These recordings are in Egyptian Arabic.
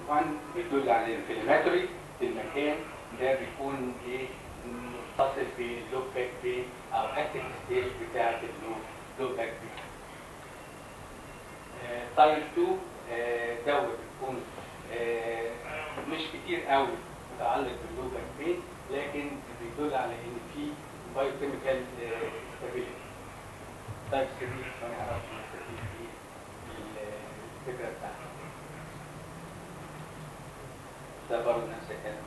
1 بيدل على الانفلاماتوري في المكان ده بيكون ايه متصل باللوب باك بين او اكتف ستيج بتاعت اللوب باك بين تايب 2 آه، دوت بيكون آه، مش كتير قوي متعلق باللوب باك بين لكن بيدل على ان في بايوكيميكال ستابيليتي تايب 3 ما نعرفش نستفيد فيه الفكره بتاعته ده برضه نفس الكلام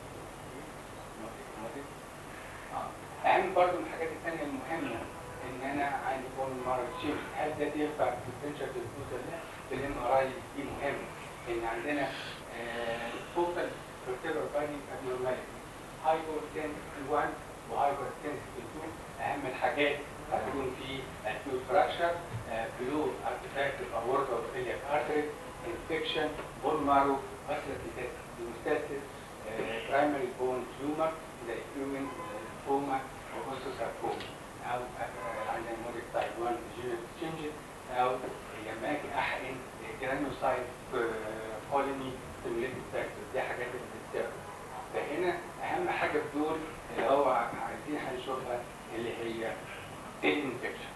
آه. اهم برضه من الحاجات الثانيه المهمه ان انا عندي بون مارك شيفت هل ده ينفع في البنشر ديفيوز ولا لا؟ في الام ار اي دي مهم ان عندنا فوكال فيرتيبرال بايننج ابنورماليتي هايبر تنسيتي 1 وهايبر تنسيتي 2 اهم الحاجات هتكون في acute fracture بلو artifact of aorta or iliac artery infection bone marrow vascular metastasis primary bone tumor زي human lymphoma او osteosarcoma او عندنا موديل تايب 1 جينيت تشينجز او لما اجي احقن جرانوسايت كولوني ستيميوليتد فاكتور دي حاجات اللي بتتساوي فهنا اهم حاجه في دول اللي هو عايزين هنشوفها اللي هي الانفكشن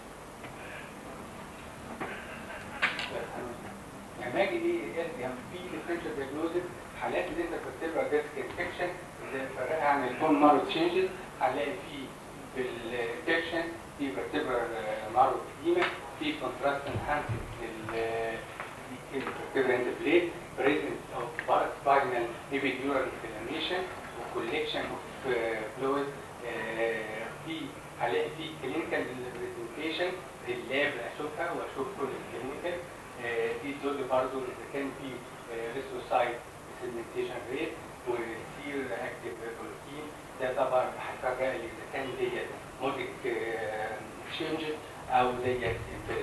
لما اجي ايه يعني في ديفرنشال دياجنوزيس حالات اللي انت بتبقى ديسك انفكشن اللي فرقها عن البون مارو تشينجز هنلاقي في في الانفكشن في فيرتبرال مارو اديما في كونتراست انهانسنج للفيرتبرال اند بليد presence of paraspinal epidural inflammation وcollection of fluid في هلاقي في كلينيكال برزنتيشن في اللاب اشوفها واشوف كل الكلينيكال دي تدل برضه اذا كان في ريسوسايت سيجمنتيشن ريت وسير اكتيف بروتين ده طبعا هيفرق لي اذا كان ديت موديك تشينج او ديت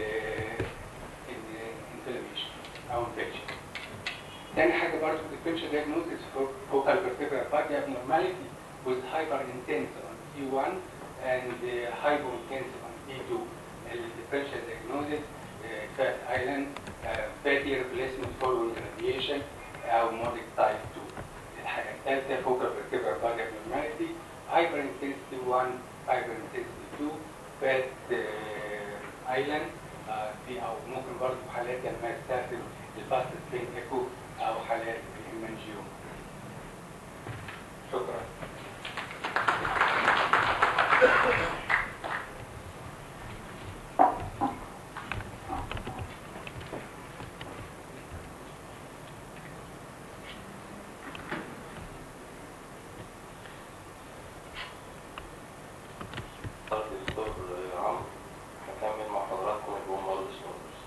انفلاميشن او انفكشن تاني حاجه برضه differential diagnosis for focal vertebral body abnormality with hyperintense on T1 and uh, hypointensive on T2 الديفرنشال diagnosis uh, fat island uh, fatty replacement following radiation او موديك تايب 2 الحاجه الثالثه focal vertebral body abnormality hyperintensity 1 hyperintensity 2 fat uh, island uh, في او ممكن برضه في حالات لما يستخدم الفاست سبين ايكو او حالات الهيمانجيوم شكرا الدكتور عمرو هكمل مع حضراتكم البومبارد سنورس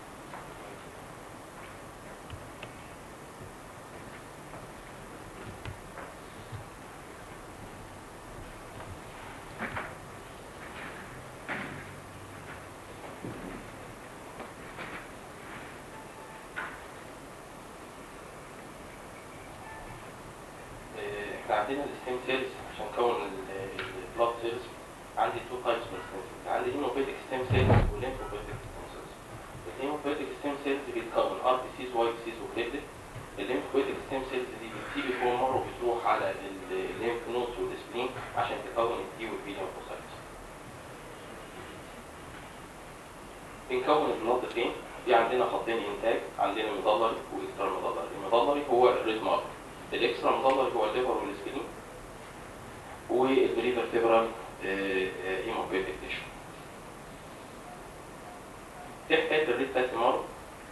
احنا عندنا الستيم سيلز عشان نكون البلاد سيلز عندي تو تايبس من الستيم سيلز عندي هيموبيتيك ستيم سيلز والليمفوبيتيك ستيم سيلز الهيموبيتيك ستيم سيلز بيتكون ار بي سيز واي بي سيز وبليتلت الليمفوبيتيك ستيم سيلز دي بتسيب الهومر وبتروح على الليمف نودز والسبلين عشان تكون التي والبي ليمفوسايتس بنكون البلاد فين؟ في عندنا خطين انتاج عندنا مضلري واكسترا مضلري المضلري هو الريد مارك الاكسترا مضلري هو الليفر والسبلين والبري فيرتبرال هيموبيتيك تيشو دي حكايه الريد فاتي مارك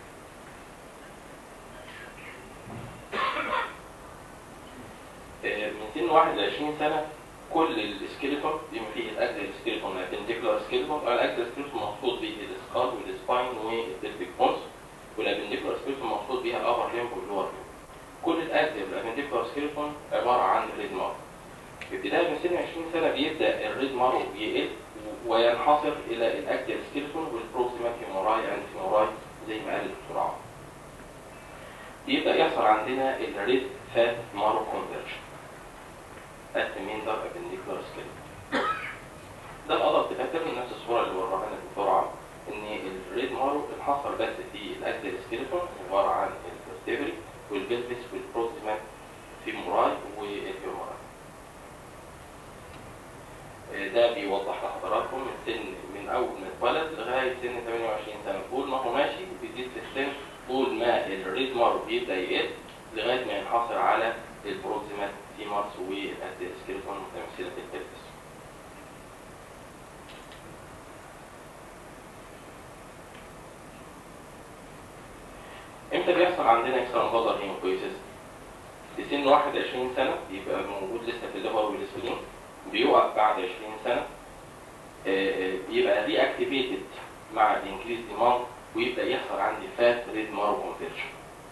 من سن 1 ل 20 سنه كل السكيلتون بما فيه الاكزل سكيلتون الابنديكولار سكيلتون الاكزل سكيلتون مقصود به السكال والسباين والبلفيك بونز والابنديكولار سكيلتون مقصود بها الابر ليمب واللور ليمب كل الاكزل والابنديكولار سكيلتون عباره عن ريد مارك في ابتداء من سن 20 سنه بيبدا الريد مارو يقل وينحصر الى الاكزل سكيلتون والبروكسيمال هيموراي اند هيموراي زي ما قال الدكتور عمرو يبدا يحصل عندنا الريد فات مارو كونفرجن at the main dark appendicular skeleton. ده الادلت باترن نفس الصوره اللي وراها لنا الدكتور عمرو ان الريد مارو انحصر بس في الاكزل سكيلتون عباره عن الفرتبري والبلفس يقل لغايه ما ينحصر على البروكسيمال فيمارس والسكيلتون متمثله في البلفس. امتى بيحصل عندنا اكسترا بازر هيموكويسيس؟ في سن 21 سنه يبقى موجود لسه في الليفر والاسبرين بيقف بعد 20 سنه آه، آه، بيبقى ري اكتيفيتد مع الانكريز ديماند ويبدا يحصل عندي فات ريد مارو كونفرجن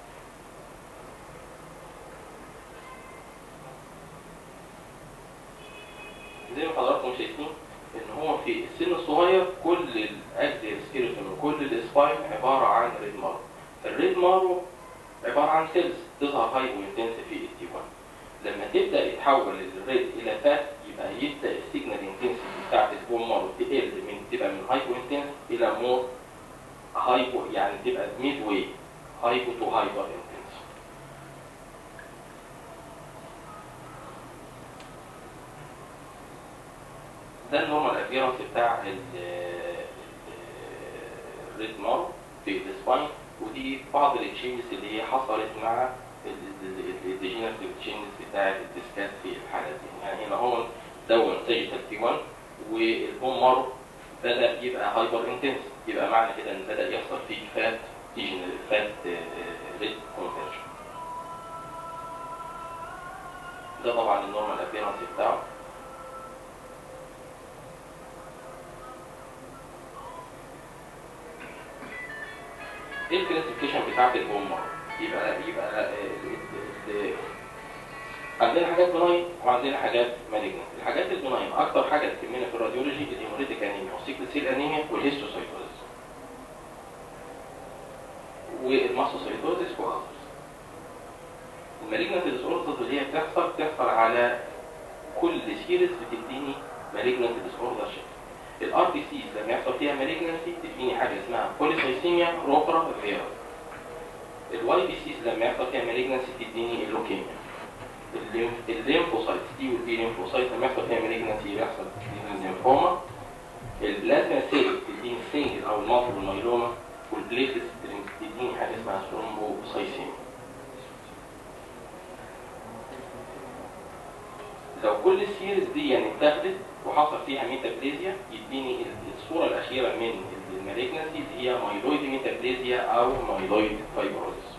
زي ما حضراتكم شايفين ان هو في السن الصغير كل الاكزيال سكيلتون وكل السباين عباره عن ريد مارو الريد مارو عباره عن سيلز تظهر هايبو انتنس في التي 1 لما تبدا يتحول الريد الى فات يبقى يبدا السيجنال انتنسيتي بتاعت البون مارو تقل من تبقى من هايبو انتنس الى مور هايبو يعني تبقى ميد واي هايبو تو هايبر انتنس ده النورمال ابيرنس بتاع الريد مارو في السباين ودي بعض التشينجز اللي هي حصلت مع الديجينيرتيف تشينجز بتاعت الديسكات في الحالة دي يعني هنا هو دون سيجيتال تي 1 والبون مارو بدأ يبقى هايبر انتنس يبقى معنى كده ان بدأ يحصل فيه فات فات ريد كونفرجن ده طبعا النورمال ابيرنس بتاعه ايه الكلاسيفيكيشن بتاعت البون مارو يبقى يبقى ال- ال- عندنا حاجات بناين وعندنا حاجات مالجنت الحاجات البناين اكتر حاجه تهمنا في الراديولوجي الهيموليتيك انيميا والسيكل سيل انيميا والهيستوسايتوزيس والماستوسايتوزيس واذرز المالجنت ديسوردرز اللي هي بتحصل بتحصل على كل سيريز بتديني مالجنت ديسوردر شكل الار بي سيز لما يحصل فيها مالجنسي تديني حاجه اسمها بوليسايسيميا روبرا فيرا الواي بي سيز لما يحصل فيها مالجنسي تديني اللوكيميا الليمف- الليمفوسايتس دي والبي ليمفوسايت لما يحصل فيها مالجنسي بيحصل تديني الليمفوما البلازما سيل تديني السنجل او المالتيبل مايلوما والبليتس تديني حاجه اسمها ثرومبوسايسيميا لو كل السيريز دي يعني اتاخدت وحصل فيها ميتابليزيا يديني الصوره الاخيره من المالجنسي اللي هي مايلويد ميتابليزيا او مايلويد فايبروزيس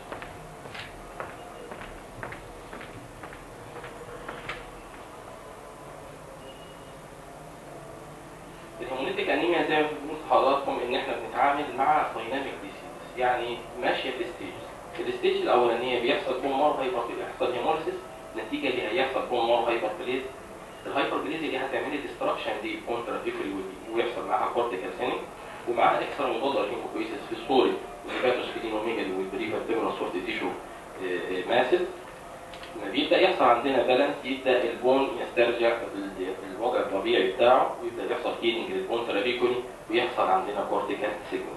الهيموليتيك انيميا زي ما بنقول لحضراتكم ان احنا بنتعامل مع دايناميك ديسيز يعني ماشيه في ستيجز الستيج الاولانيه بيحصل بون مار هايبر بيحصل هيموليسيس نتيجه ليها يحصل بون مار هايبر بليز الهايبر بليز دي هتعمل لي ديستراكشن دي كونترافيكولي ويحصل معاها كورتيكال سينيك ومعاها اكسترا مضاد هيموكويسيس في صوره الهيباتوسفيدين اوميجالي والبريفرتيبرال سورت تيشو ماسل لما بيبدا يحصل عندنا بالانس يبدا البون يسترجع ال- الوضع الطبيعي بتاعه ويبدا يحصل هيلينج للبون ترافيكولي ويحصل عندنا كورتيكال سيجنال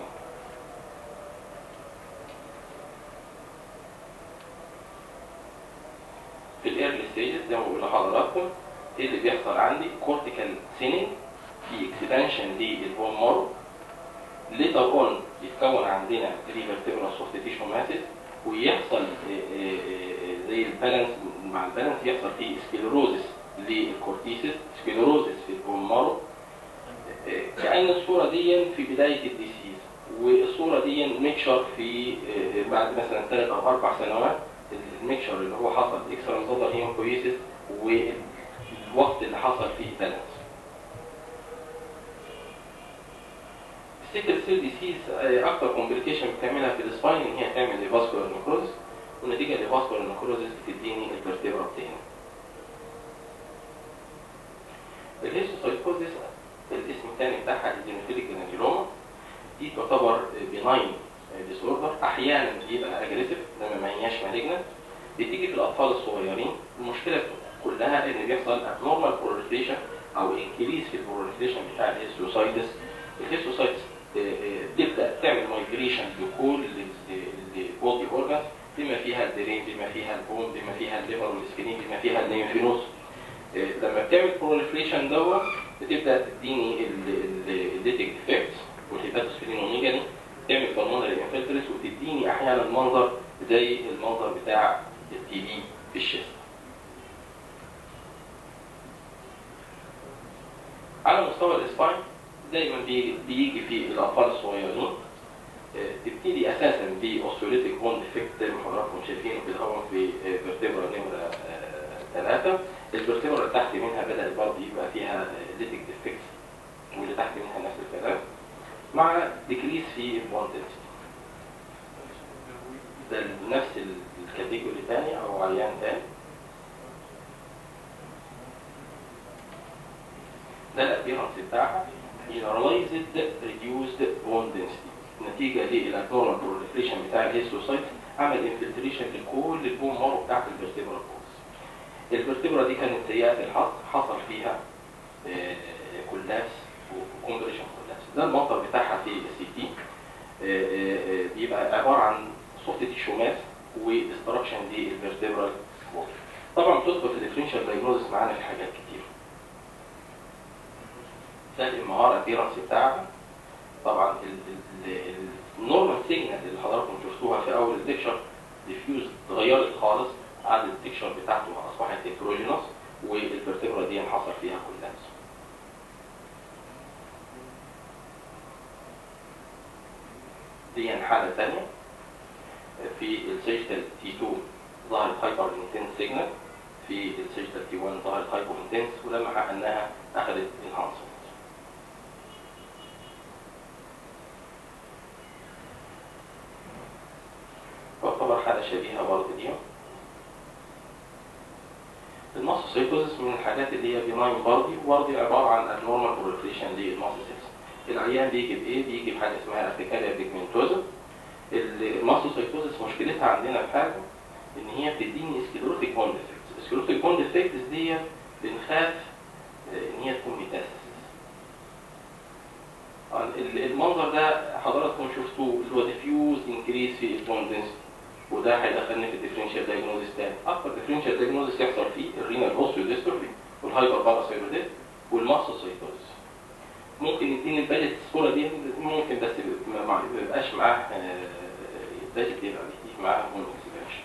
في الايرلي ستيجز زي ما بقول لحضراتكم ايه اللي بيحصل عندي كورتيكال سينينج في اكسبانشن للبون مارو ليتر اون يتكون عندنا ريفرتيبرال سوفت تيشو ماسس ويحصل آه، آه، آه، زي البالانس مع البالانس يحصل فيه سكليروزس للكورتيسيس سكليروزس في البون مارو آه، كأن الصورة دي في بداية الديسيز والصورة دي ميكشر في آه، بعد مثلا ثلاث أو أربع سنوات الميكشر اللي هو حصل اكسترا مصدر هيموكويسيس والوقت اللي حصل فيه بالانس السيكل سيل ديسيز اكتر كومبليكيشن بتعملها في السباين ان هي تعمل لفاسكولار نيكروزس ونتيجه لفاسكولار نيكروزس بتديني الفرتبرا بتاعي الهيستوسايكوزيس الاسم الثاني بتاعها الزينوفيليك جرانيولوما دي تعتبر بناين ديس اوردر احيانا بيبقى اجريسيف لما ما هياش مالجنت بتيجي في الاطفال الصغيرين المشكله كلها ان بيحصل abnormal proliferation او انكريز في البروليفريشن بتاع الهيستوسايتس الهيستوسايتس تبدا تعمل مايجريشن لكل البودي اورجانز بما فيها الدرين بما فيها البوم بما فيها الليفر والسكرين بما فيها الليمفينوس لما بتعمل بروليفريشن دوت بتبدا تديني الليتيك افكتس والهيباتوسفيرين اوميجا دي تعمل بالمونري انفلترس وتديني احيانا منظر زي المنظر بتاع التي بي في الشيست على مستوى الاسباين دايما بيجي, بيجي في الاطفال الصغيرين آه، تبتدي اساسا باوستيوليتيك بون ديفكت زي ما حضراتكم شايفين كده هو في فيرتبرا نمره ثلاثه الفيرتبرا اللي تحت منها بدات برضه يبقى فيها ليتك ديفكت واللي تحت منها نفس الكلام مع ديكريس في البون density. ده نفس الكاتيجوري تاني او عيان تاني ده الابيرنس بتاعها generalized reduced bone density نتيجة للابنورمال proliferation بتاع الهيستوسايت عمل انفلتريشن لكل البون مارو بتاعت الفرتبرا بولز الفرتبرا دي كانت سيئة الحظ حصل فيها كولابس وكومبريشن كولابس ده المنظر بتاعها في السي تي بيبقى عبارة عن سوفت تيشو ماس وديستراكشن للفرتبرال وول طبعا بتدخل في الديفرنشال دايجنوزس معانا في حاجات كتير ده المهارة الابيرنس بتاعها طبعا النورمال سيجنال اللي حضراتكم شفتوها في اول الليكشر ديفيوز اتغيرت خالص عدد التكشر بتاعته اصبحت هيتروجينوس والفرتبرا دي حصل فيها كولابس دي حالة ثانية في السيجتال تي 2 ظهرت هايبر انتنس سيجنال في السيجتال تي 1 ظهرت هايبر انتنس ولما حقناها اخذت انهانسمنت تعتبر حالة شبيهة برضه دي الماسوسيتوزس من الحاجات اللي هي بيناين باردي وباردي عبارة عن abnormal proliferation للماسوسيتوزس العيان بيجي بإيه؟ بيجي بحاجة اسمها ارتكاليا بيجمنتوزا الماسوسيتوزس مشكلتها عندنا في حاجة إن هي بتديني سكلروتيك بون ديفكتس السكلروتيك بون ديفكتس دي بنخاف إن هي تكون ميتاسيس المنظر ده حضراتكم شفتوه اللي هو ديفيوز انكريس في البون دنسيتي وده هيدخلني في الديفرنشال دايجنوزيس تاني اكتر ديفرنشال دايجنوزيس يحصل فيه الرينال اوستيوديستروفي والهايبر باراسايرويديز والماسوسايتوزيس ممكن يديني البالت الصوره دي ممكن بس ما يبقاش معاه البالت يبقى بيجي معاه هون اكسبانشن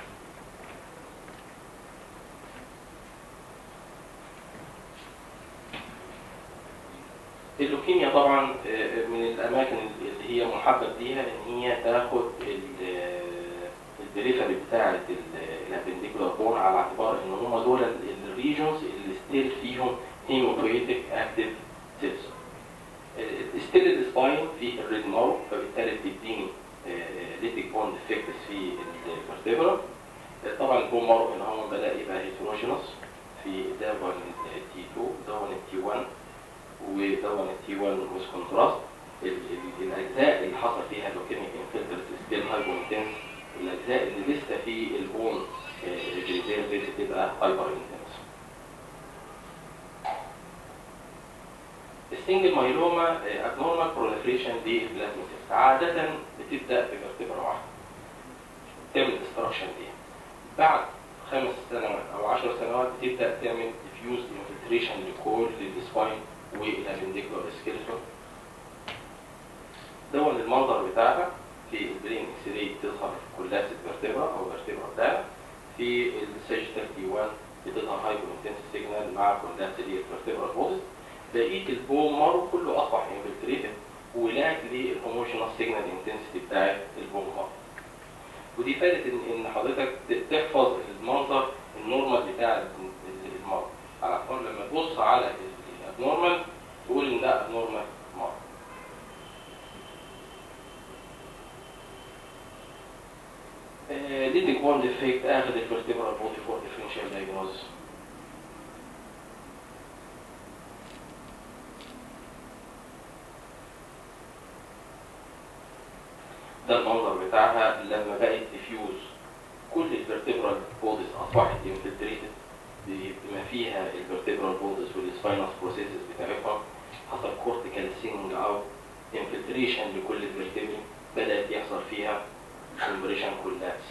اللوكيميا طبعا من الاماكن اللي هي محبب ليها ان هي تاخد البريفري بتاعه الابنديكولار بون على اعتبار ان هم دول الريجونز اللي ستيل فيهم هيموبويتيك اكتيف سيلز ستيل السباين في الريد مارو فبالتالي بتديني ليتيك بون ديفكتس في الفرتبرا طبعا البون مارو ان هو بدا يبقى هيتروجينوس في دون التي 2 دون التي 1 ودون التي 1 ويز كونتراست الاجزاء اللي حصل فيها لوكيميك انفلترز ستيل هايبومتنس الاجزاء اللي لسه في البون الجلديه دي بتبقى هايبر انتنس السنجل مايلوما ابنورمال بروليفريشن للبلازموسيست عاده بتبدا بفرتبرا واحده تعمل ديستراكشن ليها بعد خمس سنوات او عشر سنوات بتبدا تعمل ديفيوز انفلتريشن لكل السباين والابنديكولار سكيلتون دون المنظر بتاعها في البرين اكس راي بتظهر كلاس الفرتبرا او الفرتبرا بتاعها في السيجيتال دي 1 بتظهر هايبر انتنس سيجنال مع كلاس اللي الفرتبرا بوزيت بقيه البون مارو كله اصبح انفلتريتد ولاك للهوموجينوس سيجنال انتنسيتي بتاعت البون مارو ودي فادت ان ان حضرتك تحفظ المنظر النورمال بتاع المارو على اعتبار لما تبص على الابنورمال تقول ان ده ابنورمال مارو leading one defect اخذ الفرتبرال body for differential diagnosis ده المنظر بتاعها لما بقت ديفيوز كل الفرتبرال بودز اصبحت انفلتريتد بما فيها الفرتبرال بودز والسباينس بروسيسز بتاعتها حصل كورتيكال سينج او انفلتريشن لكل الفرتبري بدات يحصل فيها كومبريشن كولابس